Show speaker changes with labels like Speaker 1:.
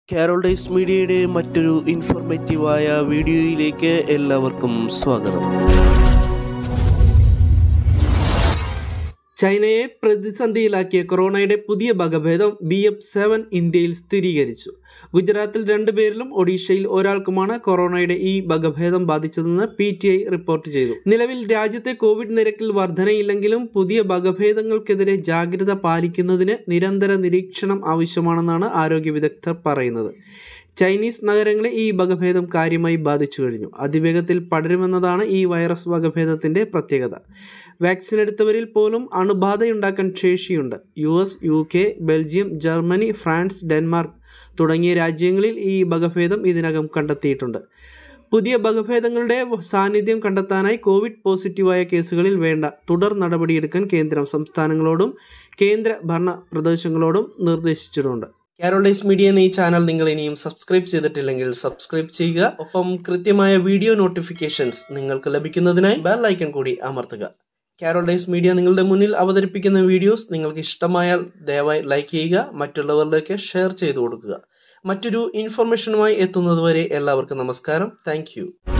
Speaker 1: Carol days മീഡിയയുടെ മറ്റൊരു ഇൻഫോർമേറ്റീവായ വീഡിയോയിലേക്ക് എല്ലാവർക്കും സ്വാഗതം ചൈനയെ പ്രതിസന്ധിയിലാക്കിയ കൊറോണയുടെ പുതിയ വകഭേദം ബി എഫ് സെവൻ ഇന്ത്യയിൽ സ്ഥിരീകരിച്ചു ഗുജറാത്തിൽ രണ്ടു പേരിലും ഒഡീഷയിൽ ഒരാൾക്കുമാണ് കൊറോണയുടെ ഈ വകഭേദം ബാധിച്ചതെന്ന് പി ടി ഐ റിപ്പോർട്ട് ചെയ്തു നിലവിൽ രാജ്യത്തെ കോവിഡ് നിരക്കിൽ വർധനയില്ലെങ്കിലും പുതിയ വകഭേദങ്ങൾക്കെതിരെ ജാഗ്രത പാലിക്കുന്നതിന് നിരന്തര നിരീക്ഷണം ആവശ്യമാണെന്നാണ് ആരോഗ്യ വിദഗ്ധർ പറയുന്നത് ചൈനീസ് നഗരങ്ങളെ ഈ വകഭേദം കാര്യമായി ബാധിച്ചു കഴിഞ്ഞു അതിവേഗത്തിൽ പടരുമെന്നതാണ് ഈ വൈറസ് വകഭേദത്തിൻ്റെ പ്രത്യേകത വാക്സിൻ എടുത്തവരിൽ പോലും അണുബാധയുണ്ടാക്കാൻ ശേഷിയുണ്ട് U S U K Belgium Germany France Denmark തുടങ്ങിയ രാജ്യങ്ങളിൽ ഈ വകഭേദം ഇതിനകം കണ്ടെത്തിയിട്ടുണ്ട് പുതിയ വകഭേദങ്ങളുടെ സാന്നിധ്യം കണ്ടെത്താനായി കോവിഡ് പോസിറ്റീവായ കേസുകളിൽ വേണ്ട തുടർ നടപടിയെടുക്കാൻ കേന്ദ്രം സംസ്ഥാനങ്ങളോടും കേന്ദ്ര ഭരണ പ്രദേശങ്ങളോടും നിർദ്ദേശിച്ചിട്ടുണ്ട് കാരോളൈസ് മീഡിയ എന്ന ഈ ചാനൽ നിങ്ങൾ ഇനിയും സബ്സ്ക്രൈബ് ചെയ്തിട്ടില്ലെങ്കിൽ സബ്സ്ക്രൈബ് ചെയ്യുക ഒപ്പം കൃത്യമായ വീഡിയോ നോട്ടിഫിക്കേഷൻസ് നിങ്ങൾക്ക് ലഭിക്കുന്നതിനായി ബെൽ ഐക്കൺ കൂടി അമർത്തുക കാരോളൈസ് മീഡിയ നിങ്ങളുടെ മുന്നിൽ അവതരിപ്പിക്കുന്ന വീഡിയോസ് നിങ്ങൾക്ക് ഇഷ്ടമായാൽ ദയവായി ലൈക്ക് ചെയ്യുക മറ്റുള്ളവരിലേക്ക് ഷെയർ ചെയ്തു കൊടുക്കുക മറ്റൊരു ഇൻഫർമേഷനുമായി എത്തുന്നതുവരെ എല്ലാവർക്കും നമസ്കാരം താങ്ക്